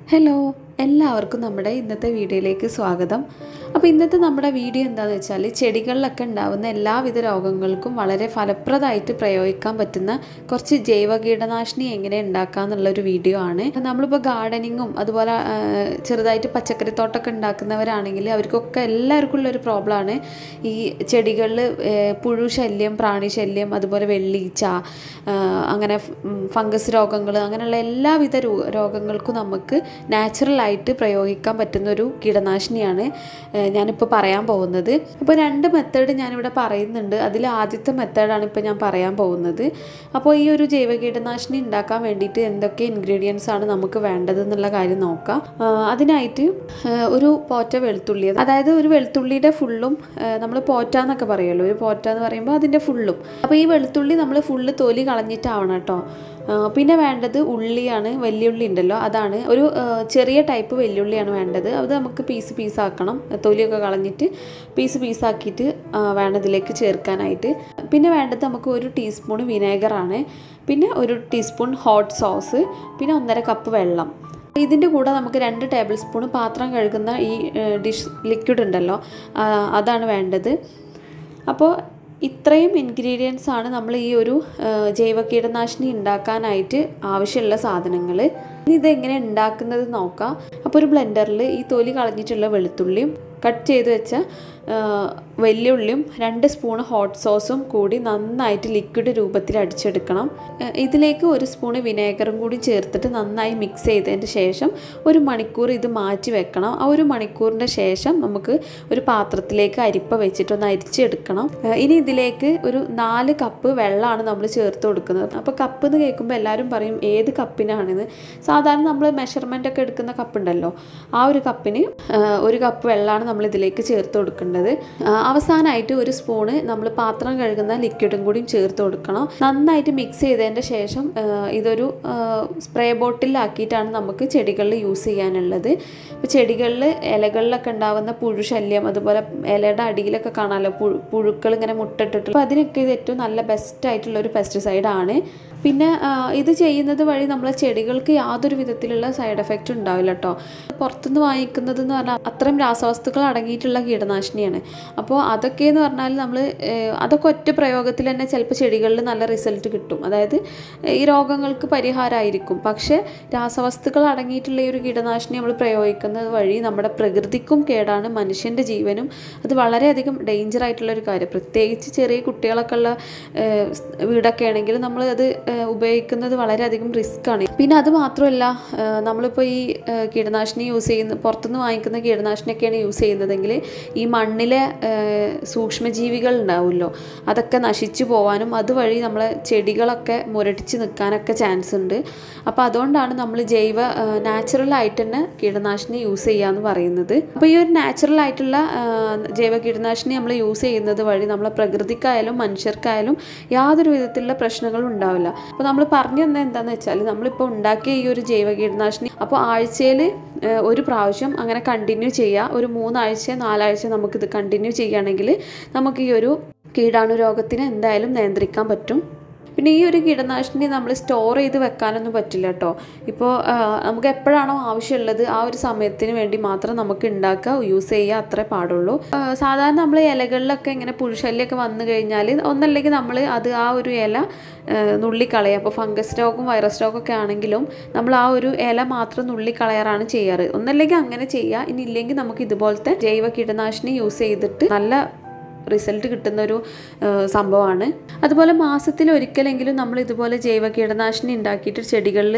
hello എല്ലാവർക്കും നമ്മുടെ ഇന്നത്തെ വീഡിയോയിലേക്ക് സ്വാഗതം അപ്പോൾ ഇന്നത്തെ നമ്മുടെ വീഡിയോ എന്താണെന്ന് വെച്ചാൽ ചെടികളിലൊക്കെ ഉണ്ടാകുന്ന എല്ലാവിധ രോഗങ്ങൾക്കും വളരെ ഫലപ്രദമായിട്ട് പ്രയോഗിക്കാൻ പറ്റുന്ന കുറച്ച് ജൈവ കീടനാശിനി എങ്ങനെ ഉണ്ടാക്കാം എന്നുള്ളൊരു വീഡിയോ ആണ് നമ്മളിപ്പോൾ ഗാർഡനിങ്ങും അതുപോലെ ആ, ചെറുതായിട്ട് പച്ചക്കറി തോട്ടമൊക്കെ ഉണ്ടാക്കുന്നവരാണെങ്കിൽ അവർക്കൊക്കെ എല്ലാവർക്കും ഉള്ളൊരു പ്രോബ്ലമാണ് ഈ ചെടികളിൽ പുഴു ശല്യം പ്രാണി ശല്യം അതുപോലെ വെള്ളീച്ച ആ, അങ്ങനെ ഫംഗസ് രോഗങ്ങൾ അങ്ങനെയുള്ള എല്ലാവിധ രോ- രോഗങ്ങൾക്കും നമുക്ക് നാച്ചുറലായിട്ട് പ്രയോഗിക്കാൻ പറ്റുന്ന ഒരു കീടനാശിനിയാണ് ഏഹ് ഞാനിപ്പോൾ പറയാൻ പോകുന്നത് അപ്പോൾ രണ്ട് മെത്തേഡ് ഞാനിവിടെ പറയുന്നുണ്ട് അതിൽ ആദ്യത്തെ മെത്തേഡാണ് ഇപ്പോൾ ഞാൻ പറയാൻ പോകുന്നത് അപ്പോൾ ഈ ഒരു ജൈവ കീടനാശിനി ഉണ്ടാക്കാൻ വേണ്ടിയിട്ട് എന്തൊക്കെ ഇൻഗ്രീഡിയൻസ് ആണ് നമുക്ക് വേണ്ടത് എന്നുള്ള കാര്യം നോക്കാം ആഹ് അതിനായിട്ട് ഏഹ് ഒരു പോറ്റ വെളുത്തുള്ളി അതായത് ഒരു വെളുത്തുള്ളിയുടെ ഫുള്ളും നമ്മൾ പോറ്റ എന്നൊക്കെ പറയുമല്ലോ ഒരു പോറ്റ എന്ന് പറയുമ്പോൾ അതിൻ്റെ ഫുള്ളും അപ്പോൾ ഈ വെളുത്തുള്ളി നമ്മൾ ഫുള്ള് തൊലി കളഞ്ഞിട്ടാവണം കേട്ടോ ആ, പിന്നെ വേണ്ടത് ഉള്ളിയാണ് വെല്ലുള്ളി ഉണ്ടല്ലോ അതാണ് ഒരു ആ, ചെറിയ ടൈപ്പ് വെല്ലുള്ളിയാണ് വേണ്ടത് അത് നമുക്ക് പീസ് പീസാക്കണം തൊലിയൊക്കെ കളഞ്ഞിട്ട് പീസ് പീസാക്കിയിട്ട് ആ, വേണം ഇതിലേക്ക് ചേർക്കാനായിട്ട് പിന്നെ വേണ്ടത് നമുക്ക് ഒരു ടീസ്പൂൺ വിനേഗറാണ് പിന്നെ ഒരു ടീസ്പൂൺ ഹോട്ട് സോസ് പിന്നെ ഒന്നര കപ്പ് വെള്ളം ഇതിൻ്റെ കൂടെ നമുക്ക് രണ്ട് ടേബിൾ സ്പൂൺ പാത്രം കഴുകുന്ന ഈ ഡിഷ് ലിക്വിഡ് ഉണ്ടല്ലോ ആ, അതാണ് വേണ്ടത് അപ്പോൾ ഇത്രയും ഇൻഗ്രീഡിയൻസ് ആണ് നമ്മൾ ഈ ഒരു ആ, ജൈവ കീടനാശിനി ഉണ്ടാക്കാനായിട്ട് ആവശ്യമുള്ള സാധനങ്ങൾ ഇനി ഇതെങ്ങനെ ഉണ്ടാക്കുന്നത് നോക്കാം അപ്പോൾ ഒരു ബ്ലെൻഡറിൽ ഈ തൊലി കളഞ്ഞിട്ടുള്ള വെളുത്തുള്ളിയും കട്ട് ചെയ്ത് വെച്ച ആ, വെല്ലുള്ളിയും രണ്ട് സ്പൂൺ ഹോട്ട് സോസും കൂടി നന്നായിട്ട് ലിക്വിഡ് രൂപത്തിൽ അടിച്ചെടുക്കണം ആ, ഇതിലേക്ക് ഒരു സ്പൂണ് വിനേഗറും കൂടി ചേർത്തിട്ട് നന്നായി മിക്സ് ചെയ്തതിന് ശേഷം ഒരു മണിക്കൂർ ഇത് മാറ്റി വെക്കണം ആ ഒരു മണിക്കൂറിൻ്റെ ശേഷം നമുക്ക് ഒരു പാത്രത്തിലേക്ക് അരിപ്പ വെച്ചിട്ട് ഒന്ന് അരിച്ചെടുക്കണം ആ, ഇനി ഇതിലേക്ക് ഒരു നാല് കപ്പ് വെള്ളമാണ് നമ്മൾ ചേർത്ത് കൊടുക്കുന്നത് അപ്പോൾ കപ്പ് എന്ന് കേൾക്കുമ്പോൾ എല്ലാവരും പറയും ഏത് കപ്പിനാണെന്ന് സാധാരണ നമ്മൾ മെഷർമെൻ്റ് ഒക്കെ എടുക്കുന്ന കപ്പ് ഉണ്ടല്ലോ ആ ഒരു കപ്പിന് ആ, ഒരു കപ്പ് വെള്ളമാണ് നമ്മൾ ഇതിലേക്ക് ചേർത്ത് കൊടുക്കേണ്ടത് ആ, അവസാനമായിട്ട് ഒരു സ്പൂണ് നമ്മൾ പാത്രം കഴുകുന്ന ലിക്വിഡും കൂടിയും ചേർത്ത് കൊടുക്കണം നന്നായിട്ട് മിക്സ് ചെയ്തതിൻ്റെ ശേഷം ആ, ഇതൊരു സ്പ്രേ ബോട്ടിലാക്കിയിട്ടാണ് നമുക്ക് ചെടികളിൽ യൂസ് ചെയ്യാനുള്ളത് ഇപ്പോൾ ചെടികളിൽ ഇലകളിലൊക്കെ ഉണ്ടാവുന്ന പുഴു ശല്യം അതുപോലെ ഇലയുടെ അടിയിലൊക്കെ കാണാമല്ലോ പുഴു പുഴുക്കൾ ഇങ്ങനെ മുട്ടിട്ടിട്ട് അപ്പോൾ അതിനൊക്കെ ഇത് ഏറ്റവും നല്ല ബെസ്റ്റ് ആയിട്ടുള്ള ഒരു പെസ്റ്റിസൈഡാണ് പിന്നെ ആ, ഇത് ചെയ്യുന്നത് വഴി നമ്മളെ ചെടികൾക്ക് യാതൊരു വിധത്തിലുള്ള സൈഡ് എഫക്റ്റ് ഉണ്ടാവില്ല കേട്ടോ പുറത്തുനിന്ന് വാങ്ങിക്കുന്നത് എന്ന് പറഞ്ഞാൽ അത്രയും രാസവസ്തുക്കൾ അടങ്ങിയിട്ടുള്ള കീടനാശിനിയാണ് അപ്പോൾ അതൊക്കെ എന്ന് പറഞ്ഞാൽ നമ്മൾ അതൊക്കെ ഒറ്റ പ്രയോഗത്തിൽ തന്നെ ചിലപ്പോൾ ചെടികളിൽ നല്ല റിസൾട്ട് കിട്ടും അതായത് ഈ രോഗങ്ങൾക്ക് പരിഹാരമായിരിക്കും പക്ഷേ രാസവസ്തുക്കൾ അടങ്ങിയിട്ടുള്ള ഈ ഒരു കീടനാശിനി നമ്മൾ പ്രയോഗിക്കുന്നത് വഴി നമ്മുടെ പ്രകൃതിക്കും കേടാണ് മനുഷ്യൻ്റെ ജീവനും അത് വളരെയധികം ഡേഞ്ചർ ആയിട്ടുള്ള ഒരു കാര്യം പ്രത്യേകിച്ച് ചെറിയ കുട്ടികളൊക്കെ ഉള്ള ഏഹ്, വീടൊക്കെ ആണെങ്കിൽ നമ്മൾ അത് ഏഹ്, ഉപയോഗിക്കുന്നത് വളരെയധികം റിസ്ക് ആണ് പിന്നെ അത് മാത്രമല്ല ഏഹ്, നമ്മളിപ്പോൾ ഈ ഏഹ്, കീടനാശിനി യൂസ് ചെയ്യുന്ന പുറത്തുനിന്ന് വാങ്ങിക്കുന്ന കീടനാശിനിയൊക്കെയാണ് യൂസ് ചെയ്യുന്നതെങ്കിൽ ഈ മണ്ണിലെ ഏഹ്, സൂക്ഷ്മജീവികൾ ഉണ്ടാവുമല്ലോ അതൊക്കെ നശിച്ചു പോവാനും അതുവഴി നമ്മളെ ചെടികളൊക്കെ മുരടിച്ച് നിൽക്കാനൊക്കെ ചാൻസ് ഉണ്ട് അപ്പോൾ അതുകൊണ്ടാണ് നമ്മൾ ജൈവ നാച്ചുറൽ ആയിട്ട് തന്നെ കീടനാശിനി യൂസ് ചെയ്യാന്ന് പറയുന്നത് അപ്പോൾ ഈ ഒരു നാച്ചുറൽ ആയിട്ടുള്ള ആ, ജൈവ കീടനാശിനി നമ്മൾ യൂസ് ചെയ്യുന്നത് വഴി നമ്മളെ പ്രകൃതിക്കായാലും മനുഷ്യർക്കായാലും യാതൊരു വിധത്തിലുള്ള പ്രശ്നങ്ങളും ഉണ്ടാവില്ല അപ്പോൾ നമ്മൾ പറഞ്ഞു തന്നെ എന്താണെന്ന് വെച്ചാൽ നമ്മളിപ്പോൾ ഉണ്ടാക്കിയ ഈ ഒരു ജൈവ കീടനാശിനി അപ്പോൾ ആഴ്ചയിൽ ഒരു പ്രാവശ്യം അങ്ങനെ കണ്ടിന്യൂ ചെയ്യുക ഒരു മൂന്നാഴ്ച നാലാഴ്ച നമുക്കിത് കണ്ടിന്യൂ ചെയ്യുകയാണെങ്കിൽ നമുക്ക് ഈ ഒരു കീടാണു രോഗത്തിനെ എന്തായാലും നിയന്ത്രിക്കാൻ പറ്റും പിന്നെ ഈ ഒരു കീടനാശിനി നമ്മൾ സ്റ്റോർ ചെയ്ത് വെക്കാനൊന്നും പറ്റില്ല കേട്ടോ ഇപ്പോൾ ആ, നമുക്ക് എപ്പോഴാണോ ആവശ്യമുള്ളത് ആ ഒരു സമയത്തിന് വേണ്ടി മാത്രം നമുക്ക് ഉണ്ടാക്കുക യൂസ് ചെയ്യുക അത്രേ പാടുള്ളൂ ആ, സാധാരണ നമ്മൾ ഇലകളിലൊക്കെ ഇങ്ങനെ പുഴുശല്യമൊക്കെ വന്നു കഴിഞ്ഞാൽ ഒന്നല്ലെങ്കിൽ നമ്മൾ അത് ആ ഒരു ഇല ആ, നുള്ളിക്കളയുക അപ്പോൾ ഫംഗസ് രോഗം വൈറസ് രോഗമൊക്കെ ആണെങ്കിലും നമ്മൾ ആ ഒരു ഇല മാത്രം നുള്ളിക്കളയാറാണ് ചെയ്യാറ് ഒന്നല്ലെങ്കിൽ അങ്ങനെ ചെയ്യുക ഇനി ഇല്ലെങ്കിൽ നമുക്ക് ഇതുപോലത്തെ ജൈവ കീടനാശിനി യൂസ് ചെയ്തിട്ട് നല്ല റിസൾട്ട് കിട്ടുന്ന ഒരു സംഭവമാണ് അതുപോലെ മാസത്തിൽ ഒരിക്കലെങ്കിലും നമ്മൾ ഇതുപോലെ ജൈവ കീടനാശിനി ഉണ്ടാക്കിയിട്ട് ചെടികളിൽ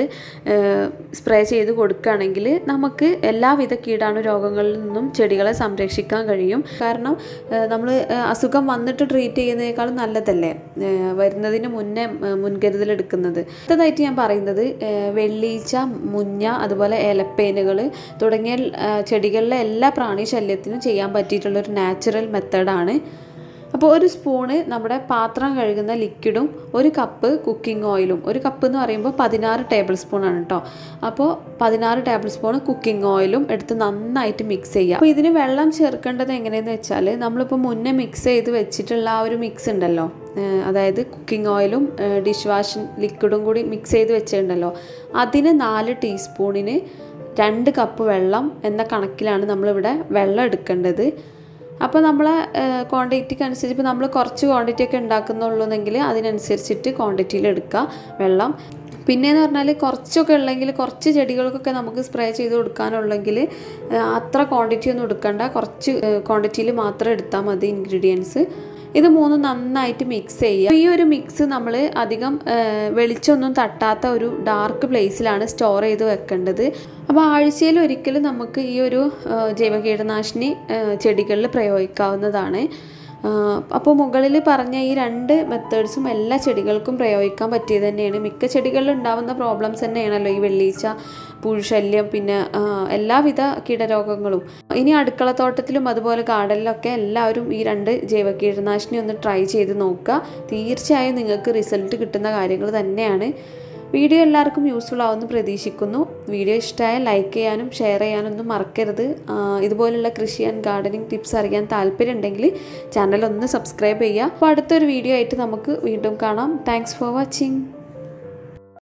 സ്പ്രേ ചെയ്ത് കൊടുക്കുകയാണെങ്കിൽ നമുക്ക് എല്ലാവിധ കീടാണു രോഗങ്ങളിൽ നിന്നും ചെടികളെ സംരക്ഷിക്കാൻ കഴിയും കാരണം നമ്മൾ അസുഖം വന്നിട്ട് ട്രീറ്റ് ചെയ്യുന്നതിനേക്കാളും നല്ലതല്ലേ ഏഹ് വരുന്നതിന് മുന്നേ ഏഹ് മുൻകരുതലെടുക്കുന്നത് അടുത്തതായിട്ട് ഞാൻ പറയുന്നത് ഏഹ് വെള്ളീച്ച മുഞ്ഞ അതുപോലെ ഏലപ്പേനുകൾ തുടങ്ങിയ ഏഹ് ചെടികളിലെ എല്ലാ പ്രാണി ശല്യത്തിനും ചെയ്യാൻ പറ്റിയിട്ടുള്ള ഒരു നാച്ചുറൽ മെത്തേഡാണ് അപ്പോൾ ഒരു സ്പൂണ് നമ്മുടെ പാത്രം കഴുകുന്ന ലിക്വിഡും ഒരു കപ്പ് കുക്കിംഗ് ഓയിലും ഒരു കപ്പ് എന്ന് പറയുമ്പോൾ പതിനാറ് ടേബിൾ സ്പൂൺ ആണ് കേട്ടോ അപ്പോൾ പതിനാറ് ടേബിൾ സ്പൂൺ കുക്കിംഗ് ഓയിലും എടുത്ത് നന്നായിട്ട് മിക്സ് ചെയ്യുക അപ്പോൾ ഇതിന് വെള്ളം ചേർക്കേണ്ടത് എങ്ങനെയെന്ന് വെച്ചാൽ നമ്മളിപ്പോൾ മുന്നേ മിക്സ് ചെയ്ത് വെച്ചിട്ടുള്ള ആ ഒരു മിക്സ് ഉണ്ടല്ലോ ഏഹ് അതായത് കുക്കിംഗ് ഓയിലും ഡിഷ് വാഷ് ലിക്വിഡും കൂടി മിക്സ് ചെയ്ത് വെച്ചിട്ടുണ്ടല്ലോ അതിന് നാല് ടീസ്പൂണിന് രണ്ട് കപ്പ് വെള്ളം എന്ന കണക്കിലാണ് നമ്മളിവിടെ വെള്ളം എടുക്കേണ്ടത് അപ്പോൾ നമ്മൾ ക്വാണ്ടിറ്റിക്ക് അനുസരിച്ച് ഇപ്പോൾ നമ്മൾ കുറച്ച് ക്വാണ്ടിറ്റി ഒക്കെ ഉണ്ടാക്കുന്നുള്ളൂന്നെങ്കിൽ അതിനനുസരിച്ചിട്ട് ക്വാണ്ടിറ്റിയിൽ എടുക്കുക വെള്ളം പിന്നെയെന്ന് പറഞ്ഞാൽ കുറച്ചൊക്കെ ഉള്ളെങ്കിൽ കുറച്ച് ചെടികൾക്കൊക്കെ നമുക്ക് സ്പ്രേ ചെയ്ത് കൊടുക്കാനുള്ളെങ്കിൽ അത്ര ക്വാണ്ടിറ്റി ഒന്നും എടുക്കണ്ട കുറച്ച് ക്വാണ്ടിറ്റിയിൽ മാത്രം എടുത്താൽ മതി ഇൻഗ്രീഡിയൻസ് ഇത് മൂന്നും നന്നായിട്ട് മിക്സ് ചെയ്യുക ഈ ഒരു മിക്സ് നമ്മൾ അധികം വെളിച്ചമൊന്നും തട്ടാത്ത ഒരു ഡാർക്ക് പ്ലേസിലാണ് സ്റ്റോർ ചെയ്ത് വെക്കേണ്ടത് അപ്പോൾ ആഴ്ചയിൽ ഒരിക്കലും നമുക്ക് ഈ ഒരു ജൈവ കീടനാശിനി ചെടികളിൽ പ്രയോഗിക്കാവുന്നതാണ് അപ്പോൾ മുകളിൽ പറഞ്ഞ ഈ രണ്ട് മെത്തേഡ്സും എല്ലാ ചെടികൾക്കും പ്രയോഗിക്കാൻ പറ്റിയത് തന്നെയാണ് മിക്ക ചെടികളിൽ ഉണ്ടാവുന്ന പ്രോബ്ലംസ് തന്നെയാണല്ലോ ഈ വെള്ളീച്ച പുഴുശല്യം പിന്നെ എല്ലാവിധ കീടരോഗങ്ങളും ഇനി അടുക്കളത്തോട്ടത്തിലും അതുപോലെ ഗാർഡനിലൊക്കെ എല്ലാവരും ഈ രണ്ട് ജൈവ കീടനാശിനി ഒന്ന് ട്രൈ ചെയ്ത് നോക്കുക തീർച്ചയായും നിങ്ങൾക്ക് റിസൾട്ട് കിട്ടുന്ന കാര്യങ്ങൾ തന്നെയാണ് വീഡിയോ എല്ലാവർക്കും യൂസ്ഫുൾ ആവുമെന്ന് പ്രതീക്ഷിക്കുന്നു വീഡിയോ ഇഷ്ടമായ ലൈക്ക് ചെയ്യാനും ഷെയർ ചെയ്യാനൊന്നും മറക്കരുത് ഇതുപോലുള്ള കൃഷി ആൻഡ് ഗാർഡനിങ് ടിപ്സ് അറിയാൻ താല്പര്യം ഉണ്ടെങ്കിൽ ചാനൽ ഒന്ന് സബ്സ്ക്രൈബ് ചെയ്യുക അപ്പോൾ അടുത്തൊരു വീഡിയോ ആയിട്ട് നമുക്ക് വീണ്ടും കാണാം താങ്ക്സ് ഫോർ വാച്ചിങ്